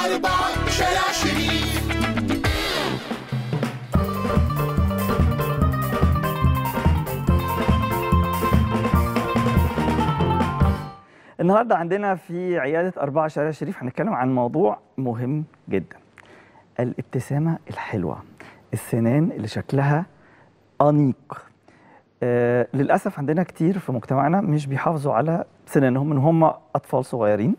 أربعة شارع شريف النهارده عندنا في عياده أربعة شارع شريف هنتكلم عن موضوع مهم جدا الابتسامه الحلوه السنان اللي شكلها انيق آه للاسف عندنا كتير في مجتمعنا مش بيحافظوا على سنانهم من هم اطفال صغيرين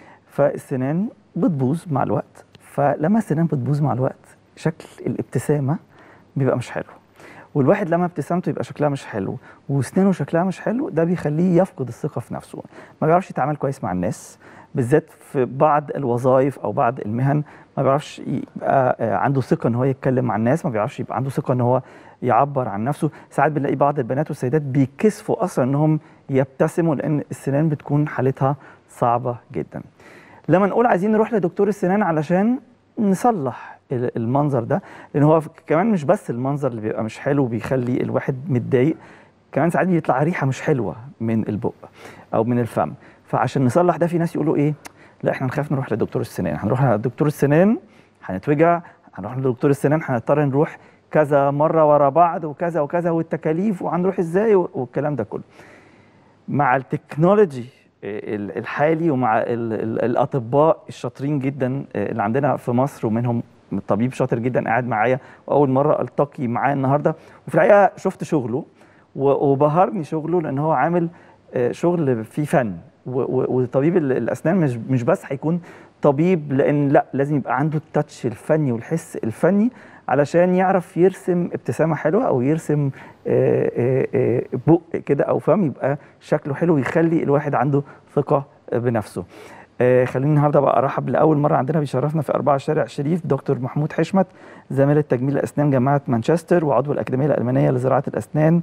فالسنان بتبوظ مع الوقت فلما السنان بتبوظ مع الوقت شكل الابتسامه بيبقى مش حلو والواحد لما ابتسامته يبقى شكلها مش حلو وسنانه شكلها مش حلو ده بيخليه يفقد الثقه في نفسه ما بيعرفش يتعامل كويس مع الناس بالذات في بعض الوظائف او بعض المهن ما بيعرفش يبقى آه، عنده ثقه ان هو يتكلم مع الناس ما بيعرفش يبقى عنده ثقه ان هو يعبر عن نفسه ساعات بنلاقي بعض البنات والسيدات بيكسفوا اصلا انهم يبتسموا لان السنان بتكون حالتها صعبه جدا لما نقول عايزين نروح لدكتور السنان علشان نصلح ال- المنظر ده لان هو ف- كمان مش بس المنظر اللي بيبقى مش حلو بيخلي الواحد متضايق كمان ساعات بيطلع ريحه مش حلوه من البق او من الفم فعشان نصلح ده في ناس يقولوا ايه لا احنا نخاف نروح لدكتور السنان هنروح لدكتور السنان هنتوجع هنروح لدكتور السنان هنضطر نروح كذا مره ورا بعض وكذا وكذا والتكاليف وهنروح ازاي و- والكلام ده كله مع التكنولوجي ال- الحالي ومع ال- ال- الاطباء الشاطرين جدا اللي عندنا في مصر ومنهم طبيب شاطر جدا قاعد معايا واول مره التقي معاه النهارده وفي الحقيقه شفت شغله و- وبهرني شغله لان هو عامل آه، شغل فيه فن و- و- وطبيب ال- الاسنان مش مش بس هيكون طبيب لان لا لازم يبقى عنده التاتش الفني والحس الفني علشان يعرف يرسم ابتسامه حلوه او يرسم آه، آه، آه، بق كده او فم يبقى شكله حلو ويخلي الواحد عنده ثقه بنفسه آه، خليني النهارده بقى ارحب لاول مره عندنا بيشرفنا في أربعة شارع شريف دكتور محمود حشمت زميل تجميل الاسنان جامعه مانشستر وعضو الاكاديميه الالمانيه لزراعه الاسنان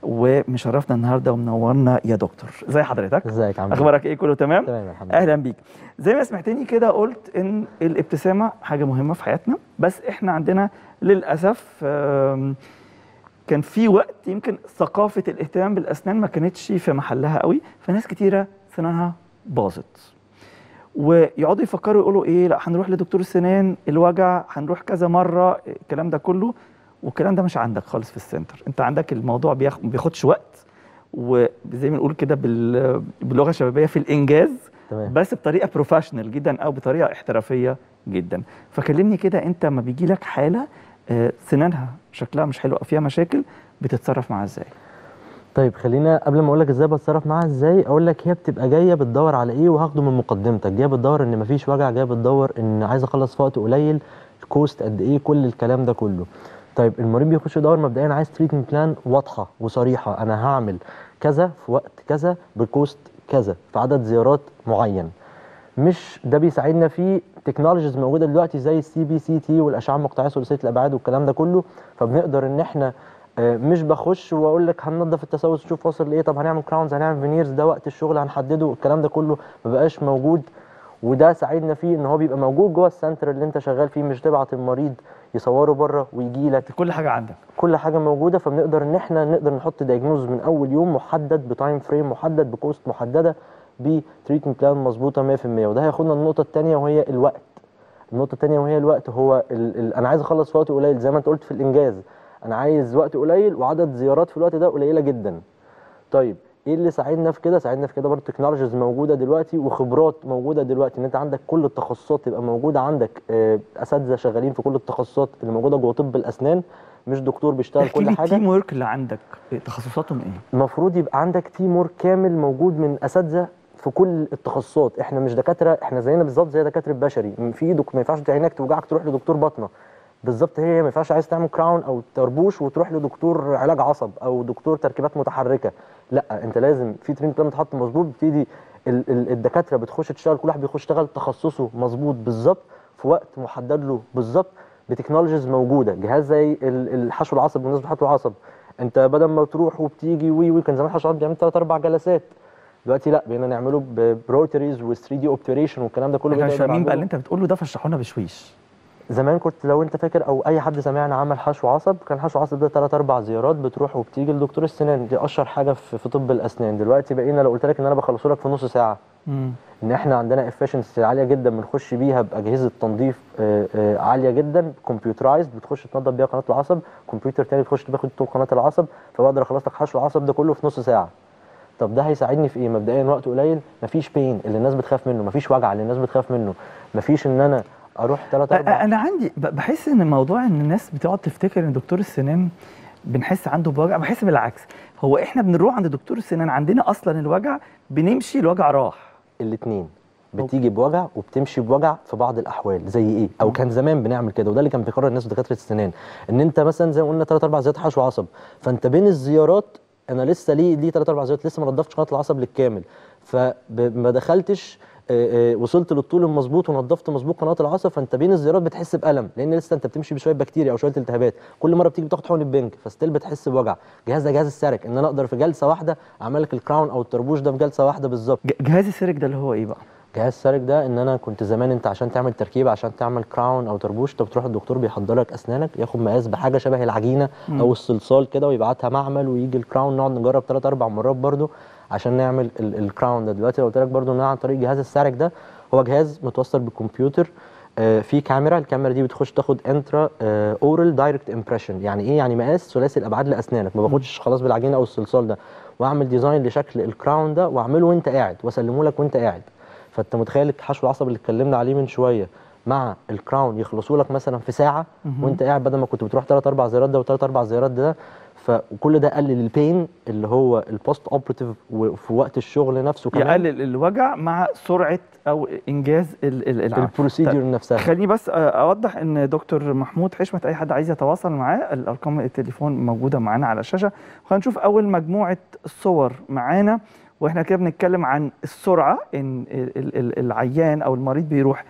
ومشرفنا النهارده ومنورنا يا دكتور ازي حضرتك ازيك عامل ايه؟ اخبارك ايه كله تمام تمام الحمد لله اهلا بيك زي ما سمعتني كده قلت ان الابتسامه حاجه مهمه في حياتنا بس احنا عندنا للاسف آم، كان في وقت يمكن ثقافه الاهتمام بالاسنان ما كانتش في محلها قوي فناس كتيره سنانها باظت ويقعدوا يفكروا يقولوا ايه لا هنروح لدكتور السنان الوجع هنروح كذا مره الكلام ده كله والكلام ده مش عندك خالص في السنتر انت عندك الموضوع بياخ- ما بياخدش وقت وزي ما نقول كده بال- باللغه الشبابيه في الانجاز تمام بس بطريقه بروفيشنال جدا او بطريقه احترافيه جدا فكلمني كده انت لما بيجي لك حاله آه، سنانها شكلها مش حلو او فيها مشاكل بتتصرف معاها ازاي طيب خلينا قبل ما اقول لك ازاي بتصرف معاها ازاي اقول لك هي بتبقى جايه بتدور على ايه وهاخده من مقدمتك جايه بتدور ان مفيش وجع جايه بتدور ان عايز اخلص في وقت قليل الكوست قد ايه كل الكلام ده كله طيب المريض بيخش يدور مبدئيا عايز تريتمنت بلان واضحه وصريحه انا هعمل كذا في وقت كذا بكوست كذا في عدد زيارات معين مش ده بيساعدنا في تكنولوجيز موجوده دلوقتي زي السي بي سي تي والاشعه المقطعيه ثلاثيه الابعاد والكلام ده كله فبنقدر ان احنا آه، مش بخش واقول لك هننضف التسوس نشوف واصل لايه طب هنعمل كراونز هنعمل فينيرز ده وقت الشغل هنحدده الكلام ده كله ما بقاش موجود وده ساعدنا فيه ان هو بيبقى موجود جوه السنتر اللي انت شغال فيه مش تبعت المريض يصوره بره ويجي لك كل حاجه عندك كل حاجه موجوده فبنقدر ان احنا نقدر نحط دايجنوز من اول يوم محدد بتايم فريم محدد بكوست محدده بتريتمنت بلان مظبوطه 100% وده هياخدنا النقطه الثانيه وهي الوقت النقطه الثانيه وهي الوقت هو ال ال انا عايز اخلص في وقت قليل زي ما انت قلت في الانجاز انا عايز وقت قليل وعدد زيارات في الوقت ده قليله جدا طيب ايه اللي ساعدنا في كده ساعدنا في كده برضه تكنولوجيز موجوده دلوقتي وخبرات موجوده دلوقتي ان انت عندك كل التخصصات تبقى موجوده عندك آه، اساتذه شغالين في كل التخصصات اللي موجوده جوه طب الاسنان مش دكتور بيشتغل احكي كل لي حاجه التيم ورك اللي عندك تخصصاتهم ايه المفروض يبقى عندك تيم ورك كامل موجود من اساتذه في كل التخصصات احنا مش دكاتره احنا زينا بالظبط زي دكاتره بشري في دك... ما ينفعش عينك توجعك تروح لدكتور باطنه بالظبط هي ما ينفعش عايز تعمل كراون او طربوش وتروح لدكتور علاج عصب او دكتور تركيبات متحركه لا انت لازم في تريننج بلان متحط مظبوط بتبتدي ال- ال- الدكاتره بتخش تشتغل كل واحد بيخش يشتغل تخصصه مظبوط بالظبط في وقت محدد له بالظبط بتكنولوجيز موجوده جهاز زي ال- الحشو العصب بالنسبه لحشو العصب انت بدل ما تروح وبتيجي وي وي كان زمان حشو العصب بيعمل ثلاث اربع جلسات دلوقتي لا بقينا نعمله بروتريز و 3 دي اوبتريشن والكلام ده كله احنا بقينا مش نقدر فاهمين بقى نعمله. اللي انت بتقوله ده فاشرحوا لنا بشويش زمان كنت لو انت فاكر او اي حد سمعنا عمل حشو عصب كان حشو عصب ده ثلاث اربع زيارات بتروح وبتيجي لدكتور السنان دي اشهر حاجه في, في طب الاسنان دلوقتي بقينا لو قلت لك ان انا بخلصه لك في نص ساعه مم. ان احنا عندنا افشنسي عاليه جدا بنخش بيها باجهزه تنظيف آه، آه، عاليه جدا كمبيوترايزد بتخش تنظف بيها قناه العصب كمبيوتر تاني بتخش تاخد طول قناه العصب فبقدر اخلص لك حشو العصب ده كله في نص ساعه طب ده هيساعدني في ايه مبدئيا وقت قليل مفيش بين اللي الناس بتخاف منه مفيش وجع اللي الناس بتخاف منه مفيش ان انا اروح 3 أ- 4 انا عندي ب- بحس ان موضوع ان الناس بتقعد تفتكر ان دكتور السنان بنحس عنده بوجع بحس بالعكس هو احنا بنروح عند دكتور السنان عندنا اصلا الوجع بنمشي الوجع راح الاثنين بتيجي بوجع وبتمشي بوجع في بعض الاحوال زي ايه او كان زمان بنعمل كده وده اللي كان بيقرر الناس دكاتره السنان ان انت مثلا زي ما قلنا 3 4 زيارات حشو عصب فانت بين الزيارات انا لسه ليه ليه 3 4 زيارات لسه ما نضفتش قناه العصب بالكامل فما دخلتش آه، آه، وصلت للطول المظبوط ونضفت مظبوط قناه العصب فانت بين الزيارات بتحس بالم لان لسه انت بتمشي بشويه بكتيريا او شويه التهابات كل مره بتيجي بتاخد حقن البنك فستيل بتحس بوجع جهاز ده جهاز السرك ان انا اقدر في جلسه واحده اعمل لك الكراون او الطربوش ده في جلسه واحده بالظبط ج- جهاز السيرك ده اللي هو ايه بقى جهاز سارك ده ان انا كنت زمان انت عشان تعمل تركيبه عشان تعمل كراون او طربوش انت بتروح الدكتور بيحضر لك اسنانك ياخد مقاس بحاجه شبه العجينه او الصلصال كده ويبعتها معمل ويجي الكراون نقعد نجرب ثلاث اربع مرات برده عشان نعمل ال- الكراون ده دلوقتي لو قلت لك برده ان انا عن طريق جهاز السارك ده هو جهاز متوصل بالكمبيوتر آه، في كاميرا الكاميرا دي بتخش تاخد انترا اورال دايركت امبريشن يعني ايه يعني مقاس ثلاثي الابعاد لاسنانك ما باخدش خلاص بالعجينه او الصلصال ده واعمل ديزاين لشكل الكراون ده واعمله وانت قاعد واسلمه لك وانت قاعد فانت متخيل حشو العصب اللي اتكلمنا عليه من شويه مع الكراون يخلصوا لك مثلا في ساعه وانت قاعد بدل ما كنت بتروح ثلاث اربع زيارات ده وثلاث اربع زيارات ده فكل ده قلل البين اللي هو البوست اوبراتيف وفي وقت الشغل نفسه كمان يقلل الوجع مع سرعه او انجاز ال- ال- العمل البروسيدور نفسها خليني بس أ- اوضح ان دكتور محمود حشمت اي حد عايز يتواصل معاه الارقام التليفون موجوده معانا على الشاشه خلينا نشوف اول مجموعه صور معانا واحنا كده بنتكلم عن السرعه ان ال- ال- ال- العيان او المريض بيروح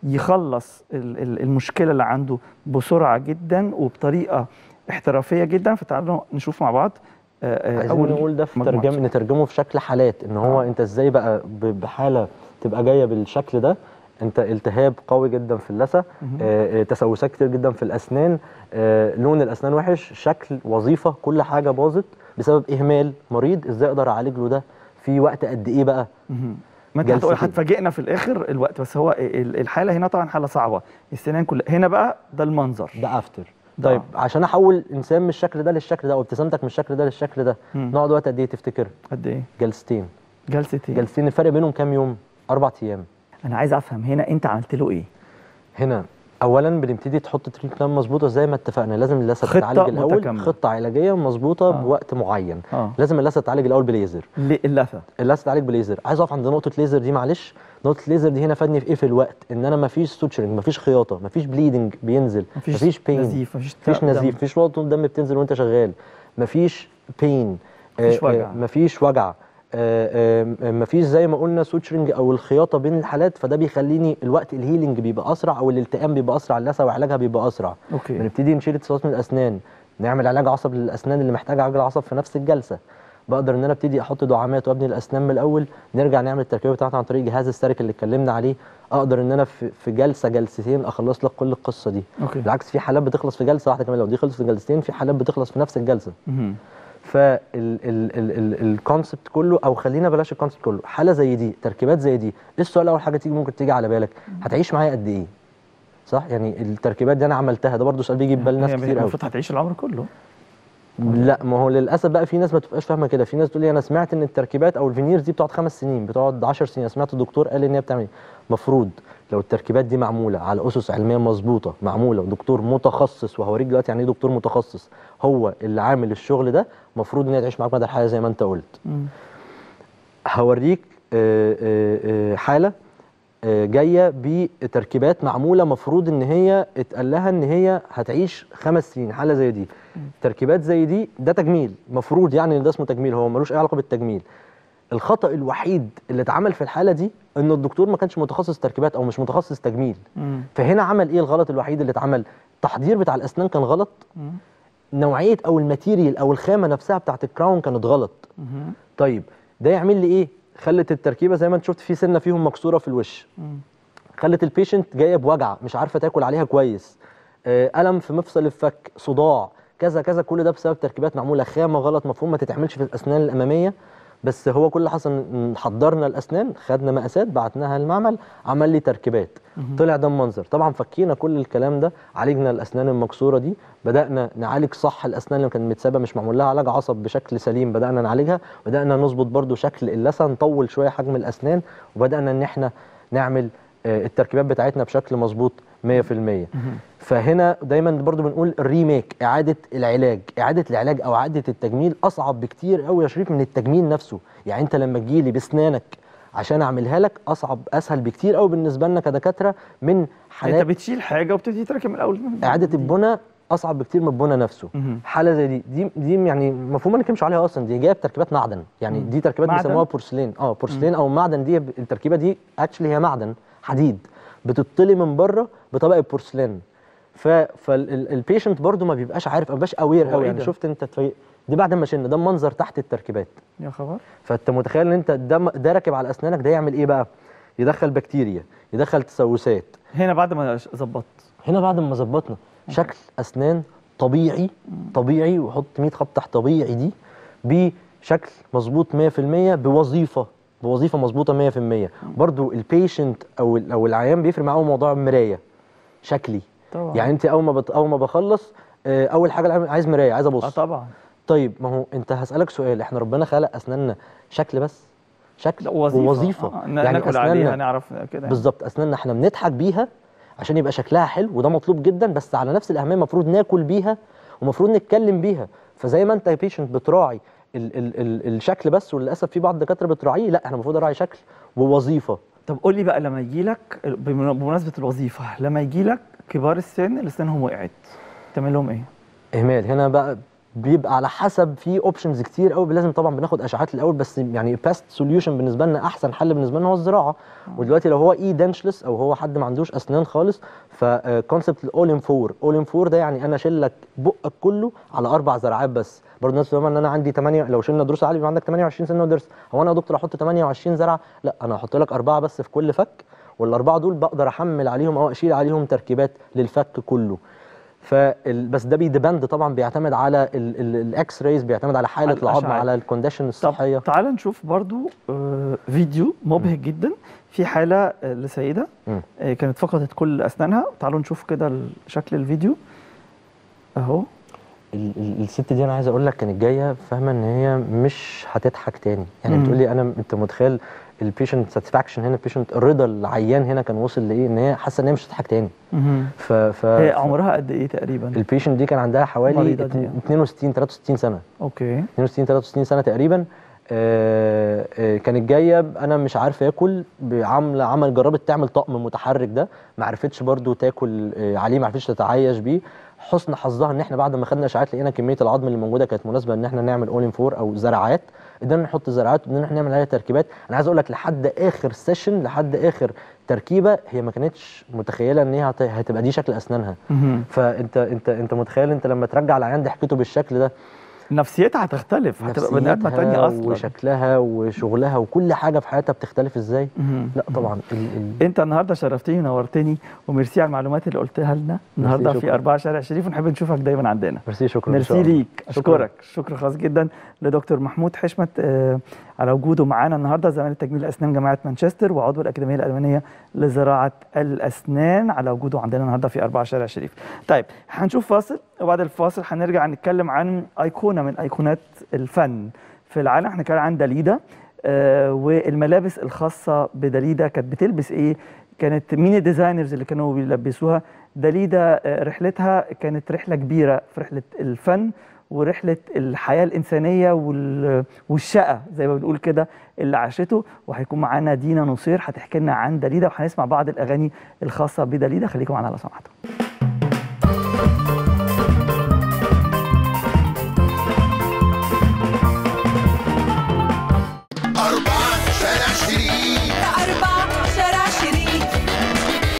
يخلص ال- ال- المشكله اللي عنده بسرعه جدا وبطريقه احترافيه جدا فتعالوا نشوف مع بعض آه، آه، عايزين نقول ده في مجموعة ترجمه صور. نترجمه في شكل حالات ان هو آه. انت ازاي بقى ب- بحاله تبقى جايه بالشكل ده انت التهاب قوي جدا في اللثه مهم. آه، آه، تسوسات كتير جدا في الاسنان آه، لون الاسنان وحش شكل وظيفه كل حاجه باظت بسبب اهمال مريض ازاي اقدر اعالج له ده في وقت قد ايه بقى مهم. ما انت هتقول جلستين. هتفاجئنا في الاخر الوقت بس هو ال- الحاله هنا طبعا حاله صعبه السنان كلها هنا بقى ده المنظر ده افتر ده. طيب عشان احول انسان من الشكل ده للشكل ده او ابتسامتك من الشكل ده للشكل ده مم. نقعد وقت قد ايه تفتكر قد ايه جلستين جلستين جلستين الفرق بينهم كام يوم اربع ايام انا عايز افهم هنا انت عملت له ايه هنا اولا بنبتدي تحط تريت بلان مظبوطه زي ما اتفقنا لازم اللثه خطة تتعالج الاول متكاملة. خطه علاجيه مظبوطه آه. بوقت معين اه لازم اللثه تتعالج الاول بليزر ليه اللثه اللثه تتعالج بليزر عايز اقف عند نقطه ليزر دي معلش نقطه ليزر دي هنا فادني في ايه في الوقت ان انا مفيش سوتشرنج مفيش خياطه مفيش بليدنج بينزل مفيش بين نزيف مفيش مفيش دم. نزيف مفيش نقطه دم بتنزل وانت شغال مفيش بين مفيش وجع. مفيش وجع آه، آه، مفيش زي ما قلنا سوتشرنج او الخياطه بين الحالات فده بيخليني الوقت الهيلينج بيبقى اسرع او الالتئام بيبقى اسرع اللثه وعلاجها بيبقى اسرع اوكي بنبتدي نشيل اتصالات من الاسنان نعمل علاج عصب للاسنان اللي محتاجه علاج عصب في نفس الجلسه بقدر ان انا ابتدي احط دعامات وابني الاسنان من الاول نرجع نعمل التركيبه بتاعتها عن طريق جهاز السارك اللي اتكلمنا عليه اقدر ان انا في في جلسه جلستين اخلص لك كل القصه دي اوكي بالعكس في حالات بتخلص في جلسه واحده كمان لو دي خلصت في جلستين في حالات بتخلص في نفس الجلسه مهم. فالكونسبت كله او خلينا بلاش الكونسبت كله حاله زي دي تركيبات زي دي ايه السؤال اول حاجه تيجي ممكن تيجي على بالك هتعيش معايا قد ايه صح يعني التركيبات دي انا عملتها ده برضو سؤال بيجي في بال ناس هي كتير قوي المفروض هتعيش العمر كله لا ما هو للاسف بقى في ناس ما تبقاش فاهمه كده في ناس تقول لي انا سمعت ان التركيبات او الفينيرز دي بتقعد خمس سنين بتقعد 10 سنين سمعت الدكتور قال ان هي بتعمل مفروض لو التركيبات دي معموله على اسس علميه مظبوطه معموله ودكتور متخصص وهوريك دلوقتي يعني ايه دكتور متخصص هو اللي عامل الشغل ده مفروض ان هي تعيش معاك مدى الحياه زي ما انت قلت مم. هوريك آه، آه، آه، حاله آه، جايه بتركيبات معموله مفروض ان هي اتقال لها ان هي هتعيش خمس سنين حاله زي دي تركيبات زي دي ده تجميل مفروض يعني ان ده اسمه تجميل هو ملوش اي علاقه بالتجميل الخطا الوحيد اللي اتعمل في الحاله دي ان الدكتور ما كانش متخصص تركيبات او مش متخصص تجميل مم. فهنا عمل ايه الغلط الوحيد اللي اتعمل التحضير بتاع الاسنان كان غلط مم. نوعيه او الماتيريال او الخامه نفسها بتاعت الكراون كانت غلط مهم. طيب ده يعمل لي ايه خلت التركيبه زي ما انت شفت في سنه فيهم مكسوره في الوش مم. خلت البيشنت جايه بوجع مش عارفه تاكل عليها كويس آه، الم في مفصل الفك صداع كذا كذا كل ده بسبب تركيبات معموله خامه غلط مفهوم ما تتعملش في الاسنان الاماميه بس هو كل اللي حصل ان حضرنا الاسنان خدنا مقاسات بعتناها المعمل عمل لي تركيبات طلع ده المنظر طبعا فكينا كل الكلام ده عالجنا الاسنان المكسوره دي بدانا نعالج صح الاسنان اللي كانت متسابه مش معمول لها علاج عصب بشكل سليم بدانا نعالجها بدانا نظبط برضو شكل اللثه نطول شويه حجم الاسنان وبدانا ان احنا نعمل آه، التركيبات بتاعتنا بشكل مظبوط 100% فهنا دايما برضو بنقول الريميك اعاده العلاج اعاده العلاج او اعاده التجميل اصعب بكتير قوي يا شريف من التجميل نفسه يعني انت لما تجيلي باسنانك عشان اعملها لك اصعب اسهل بكتير قوي بالنسبه لنا كدكاتره من انت حالات بتشيل حاجه وبتبتدي تركب من الاول اعاده البنى اصعب بكتير من البنى نفسه مهم. حاله زي دي دي دي يعني المفروض ما نتكلمش عليها اصلا دي جايه بتركيبات معدن يعني مم. دي تركيبات معدن؟ بيسموها بورسلين اه بورسلين او معدن دي التركيبه دي اكشلي هي معدن حديد بتطلي من بره بطبقه بورسلين ف فالبيشنت برضو ما بيبقاش عارف ما بيبقاش اوير هو قوي إيه يعني ده؟ شفت انت تفي... دي بعد ما شلنا ده المنظر تحت التركيبات يا خبر فانت متخيل ان انت ده ده راكب على اسنانك ده يعمل ايه بقى يدخل بكتيريا يدخل تسوسات هنا بعد ما ش- ظبطت هنا بعد ما ظبطنا شكل اسنان طبيعي طبيعي وحط 100 خط تحت طبيعي دي بشكل مظبوط 100% بوظيفه بوظيفه مظبوطه 100% برضو البيشنت او ال- او العيان بيفرق معاه موضوع المرايه شكلي طبعا يعني انت اول ما بت... اول ما بخلص آه، اول حاجه العيان عايز مرايه عايز اه ابص طبعا طيب ما هو انت هسالك سؤال احنا ربنا خلق اسناننا شكل بس شكل لا، وظيفه ووظيفه آه. ن- ناكل عليها نعرف كده يعني. بالظبط اسناننا احنا بنضحك بيها عشان يبقى شكلها حلو وده مطلوب جدا بس على نفس الاهميه المفروض ناكل بيها ومفروض نتكلم بيها فزي ما انت يا بيشنت بتراعي ال ال ال الشكل بس وللاسف في بعض الدكاتره بتراعيه لا احنا المفروض نراعي شكل ووظيفه طب قول لي بقى لما يجي لك بمناسبه الوظيفه لما يجي لك كبار السن اللي اسنانهم وقعت تعمل لهم ايه؟ اهمال هنا بقى بيبقى على حسب في اوبشنز كتير قوي لازم طبعا بناخد اشعات الاول بس يعني بيست سوليوشن بالنسبه لنا احسن حل بالنسبه لنا هو الزراعه ودلوقتي لو هو اي دنشلس او هو حد ما عندوش اسنان خالص فكونسبت الاول ان فور اول ان فور ده يعني انا اشيل لك بقك كله على اربع زرعات بس برضه الناس بتقول ان انا عندي 8 لو شلنا ضروس عالي يبقى عندك 28 سنه ضرس هو انا يا دكتور احط 28 زرعه لا انا هحط لك اربعه بس في كل فك والاربعه دول بقدر احمل عليهم او اشيل عليهم تركيبات للفك كله فال... بس ده بيدبند طبعا بيعتمد على الاكس رايز بيعتمد على حاله على العظم الأشعة. على الكونديشن طب الصحيه تعال نشوف برضو آه، فيديو مبهج جدا في حاله آه، لسيده مم. آه، كانت فقدت كل اسنانها تعالوا نشوف كده ال- شكل الفيديو اهو ال- ال- الست دي انا عايز اقول لك كانت جايه فاهمه ان هي مش هتضحك تاني يعني مم. بتقول لي انا انت متخيل البيشنت ساتسفاكشن هنا البيشنت الرضا العيان هنا كان وصل لايه ان هي حاسه ان هي مش هتضحك تاني مهم. ف ف هي ف- عمرها قد ايه تقريبا البيشنت دي كان عندها حوالي المريضة دي. اتن- 62 63 سنه اوكي 62 63 سنه تقريبا آه، آه، كانت جايه انا مش عارفه اكل عامله عمل جربت تعمل طقم متحرك ده ما عرفتش برضو تاكل آه، عليه ما عرفتش تتعايش بيه حسن حظها ان احنا بعد ما خدنا اشعاعات لقينا كميه العظم اللي موجوده كانت مناسبه ان احنا نعمل اولين فور او زرعات قدرنا نحط زرعات وقدرنا احنا نعمل عليها تركيبات انا عايز اقول لك لحد اخر سيشن لحد اخر تركيبه هي ما كانتش متخيله ان هي هت- هتبقى دي شكل اسنانها مهم. فانت انت انت متخيل انت لما ترجع العيان ضحكته بالشكل ده نفسيتها هتختلف هتبقى بني ادمه نفسيتها تانية اصلا وشكلها وشغلها وكل حاجه في حياتها بتختلف ازاي مهم. لا طبعا ال ال انت النهارده شرفتني ونورتني وميرسي على المعلومات اللي قلتها لنا النهارده في شكراً. 4 شارع شريف ونحب نشوفك دايما عندنا ميرسي شكرا إن شاء ميرسي الله. ليك شكراً. اشكرك شكر خاص جدا لدكتور محمود حشمت آه، على وجوده معانا النهارده زميل تجميل اسنان جامعه مانشستر وعضو الاكاديميه الالمانيه لزراعه الاسنان على وجوده عندنا النهارده في 4 شارع شريف. طيب هنشوف فاصل وبعد الفاصل هنرجع نتكلم عن ايقونه من ايقونات الفن في العالم احنا كان عن داليدا آه، والملابس الخاصه بداليدا كانت بتلبس ايه كانت مين الديزاينرز اللي كانوا بيلبسوها داليدا آه، رحلتها كانت رحله كبيره في رحله الفن ورحله الحياه الانسانيه وال- والشقه زي ما بنقول كده اللي عاشته وهيكون معانا دينا نصير هتحكي لنا عن داليدا وهنسمع بعض الاغاني الخاصه بداليدا خليكم معانا لو سمحتوا